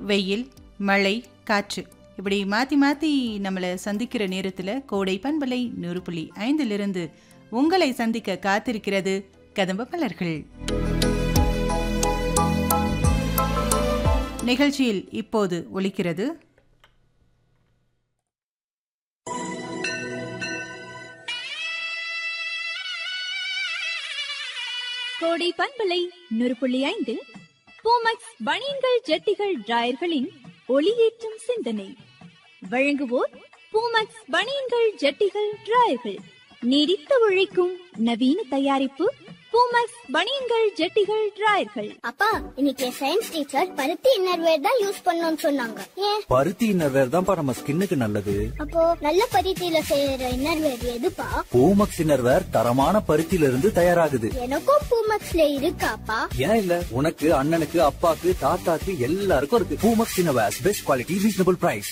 வெயில் மழை காற்று இப்படி மாற்றி மாற்றி நம்மளை சந்திக்கிற நேரத்தில் கோடை பண்பலை நூறு புள்ளி ஐந்திலிருந்து உங்களை சந்திக்க காத்திருக்கிறது கதம்ப மலர்கள் நிகழ்ச்சியில் இப்போது ஒலிக்கிறது கோடை பண்பலை நூறு புள்ளி ஐந்தில் பூமக்ஸ் பனியன்கள் ஜட்டிகள் டிராயர்களின் ஒளியேற்றும் சிந்தனை வழங்குவோர் பூமக்ஸ் பனியன்கள் ஜட்டிகள் டிராயர்கள் நீடித்து உழைக்கும் நவீன தயாரிப்பு பூமக்ஸ் பனியன்கள் ஜட்டிகள் டிராயர்கள் அப்பா இன்னைக்கு சயின்ஸ் டீச்சர் பருத்தி இன்னர்வேர் தான் யூஸ் பண்ணணும்னு சொன்னாங்க ஏன் பருத்தி இன்னர்வேர் தான்ப்பா நம்ம ஸ்கின்னுக்கு நல்லது அப்போ நல்ல பருத்தியில செய்யற இன்னர்வேர் எதுப்பா பூமக்ஸ் இன்னர்வேர் தரமான பருத்தியில இருந்து தயாராகுது எனக்கும் பூமக்ஸ்ல இருக்காப்பா ஏன் இல்ல உனக்கு அண்ணனுக்கு அப்பாக்கு தாத்தாக்கு எல்லாருக்கும் இருக்கு Poomex innerwear best quality reasonable price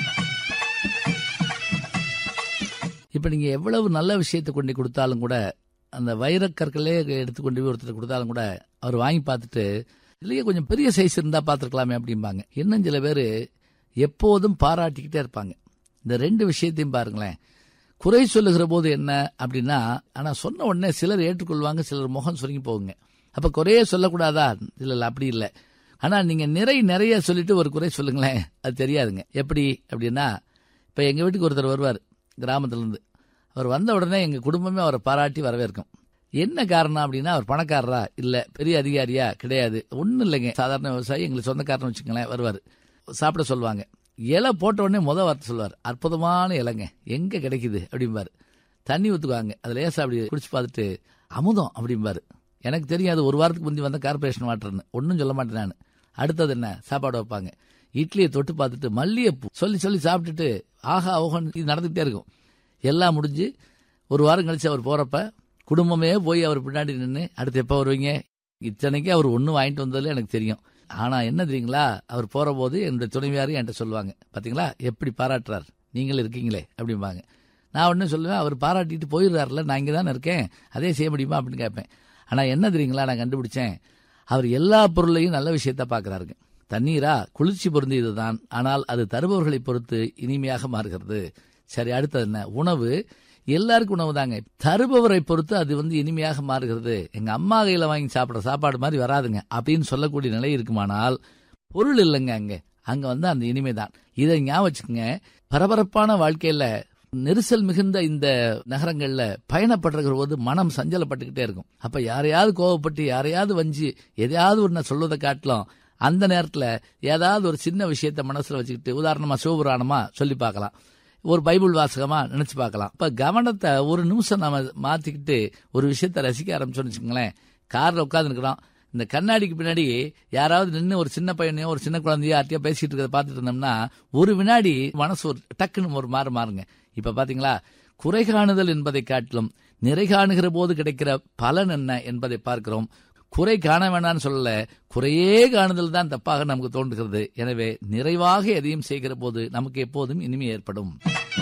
இப்போ நீங்கள் எவ்வளவு நல்ல விஷயத்தை கொண்டு கொடுத்தாலும் கூட அந்த வைரக்கற்களே எடுத்து கொண்டு போய் ஒருத்தர் கொடுத்தாலும் கூட அவர் வாங்கி பார்த்துட்டு இல்லையே கொஞ்சம் பெரிய சைஸ் இருந்தால் பார்த்துருக்கலாமே அப்படிம்பாங்க இன்னும் சில பேர் எப்போதும் பாராட்டிக்கிட்டே இருப்பாங்க இந்த ரெண்டு விஷயத்தையும் பாருங்களேன் குறை சொல்லுகிற போது என்ன அப்படின்னா ஆனால் சொன்ன உடனே சிலர் ஏற்றுக்கொள்வாங்க சிலர் முகம் சுருங்கி போகுங்க அப்போ குறையே சொல்லக்கூடாதா இல்லை இல்லை அப்படி இல்லை ஆனால் நீங்கள் நிறை நிறைய சொல்லிட்டு ஒரு குறை சொல்லுங்களேன் அது தெரியாதுங்க எப்படி அப்படின்னா இப்போ எங்கள் வீட்டுக்கு ஒருத்தர் வருவார் கிராமத்துலேருந்து அவர் வந்த உடனே எங்கள் குடும்பமே அவரை பாராட்டி வரவேற்கும் என்ன காரணம் அப்படின்னா அவர் பணக்காரரா இல்லை பெரிய அதிகாரியா கிடையாது ஒன்றும் இல்லைங்க சாதாரண விவசாயி எங்களுக்கு சொந்தக்காரன்னு வச்சுக்கங்களேன் வருவார் சாப்பிட சொல்லுவாங்க இலை போட்ட உடனே முத வார்த்தை சொல்லுவார் அற்புதமான இலைங்க எங்கே கிடைக்குது அப்படிம்பார் தண்ணி ஊற்றுவாங்க அதில் லேசாக அப்படி குடிச்சு பார்த்துட்டு அமுதம் அப்படிம்பாரு எனக்கு தெரியும் அது ஒரு வாரத்துக்கு முந்தி வந்த கார்பரேஷன் வாட்டர்னு ஒன்றும் சொல்ல மாட்டேன் நான் அடுத்தது என்ன சாப்பாடு வைப்பாங்க இட்லியை தொட்டு பார்த்துட்டு மல்லிகைப்பூ சொல்லி சொல்லி சாப்பிட்டுட்டு ஆஹா ஓஹன் இது நடந்துகிட்டே இருக்கும் எல்லாம் முடிஞ்சு ஒரு வாரம் கழிச்சு அவர் போறப்ப குடும்பமே போய் அவர் பின்னாடி நின்று அடுத்து எப்போ வருவீங்க இத்தனைக்கு அவர் ஒன்றும் வாங்கிட்டு வந்ததில்ல எனக்கு தெரியும் ஆனால் என்ன தெரியுங்களா அவர் போகிற போது என்னுடைய துணைவியாரும் என்கிட்ட சொல்லுவாங்க பார்த்தீங்களா எப்படி பாராட்டுறார் நீங்களும் இருக்கீங்களே அப்படிம்பாங்க நான் ஒன்றும் சொல்லுவேன் அவர் பாராட்டிட்டு போயிடுறாருல நான் இங்கே தானே இருக்கேன் அதே செய்ய முடியுமா அப்படின்னு கேட்பேன் ஆனால் என்ன தெரியுங்களா நான் கண்டுபிடிச்சேன் அவர் எல்லா பொருளையும் நல்ல விஷயத்த பார்க்குறாருங்க தண்ணீரா குளிர்ச்சி பொருந்தியது தான் ஆனால் அது தருபவர்களை பொறுத்து இனிமையாக மாறுகிறது சரி அடுத்தது என்ன உணவு எல்லாருக்கும் உணவு தாங்க தருபவரை பொறுத்து அது வந்து இனிமையாக மாறுகிறது எங்க அம்மா கையில வாங்கி சாப்பிட்ற சாப்பாடு மாதிரி வராதுங்க அப்படின்னு சொல்லக்கூடிய நிலை இருக்குமானால் பொருள் இல்லைங்க அங்க அங்க வந்து அந்த இனிமை தான் இதை ஞாபகம் வச்சுக்கோங்க பரபரப்பான வாழ்க்கையில நெரிசல் மிகுந்த இந்த நகரங்கள்ல பயணப்படுற போது மனம் சஞ்சலப்பட்டுக்கிட்டே இருக்கும் அப்ப யாரையாவது கோவப்பட்டு யாரையாவது வஞ்சி எதையாவது ஒன்று சொல்வதை காட்டிலும் அந்த நேரத்துல ஏதாவது ஒரு சின்ன விஷயத்த மனசுல வச்சுக்கிட்டு உதாரணமா சிவபுராணமா சொல்லி பார்க்கலாம் ஒரு பைபிள் வாசகமா நினைச்சு பார்க்கலாம் இப்ப கவனத்தை ஒரு நிமிஷம் நம்ம மாத்திக்கிட்டு ஒரு விஷயத்த ரசிக்க ஆரம்பிச்சோம்னு வச்சுக்கோங்களேன் கார்ல உட்காந்துருக்கிறோம் இந்த கண்ணாடிக்கு பின்னாடி யாராவது நின்று ஒரு சின்ன பையனையோ ஒரு சின்ன குழந்தையோ யார்ட்டையோ பேசிட்டு இருக்கிறத பார்த்துட்டு இருந்தோம்னா ஒரு வினாடி மனசு ஒரு டக்குன்னு ஒரு மாறு மாறுங்க இப்ப பாத்தீங்களா குறை காணுதல் என்பதை காட்டிலும் நிறை காணுகிற போது கிடைக்கிற பலன் என்ன என்பதை பார்க்கிறோம் குறை காண வேண்டாம்னு சொல்லல குறையே காணுதல் தான் தப்பாக நமக்கு தோன்றுகிறது எனவே நிறைவாக எதையும் செய்கிற போது நமக்கு எப்போதும் இனிமை ஏற்படும்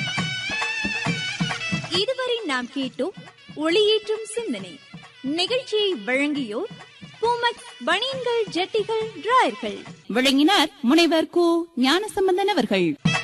இதுவரை நாம் கேட்டோம் ஒளியேற்றும் சிந்தனை நிகழ்ச்சியை வழங்கியோர் பூமக்ஸ் பனியன்கள் ஜட்டிகள் டிராயர்கள் விளங்கினார் முனைவர் கு ஞானசம்பந்தன் அவர்கள்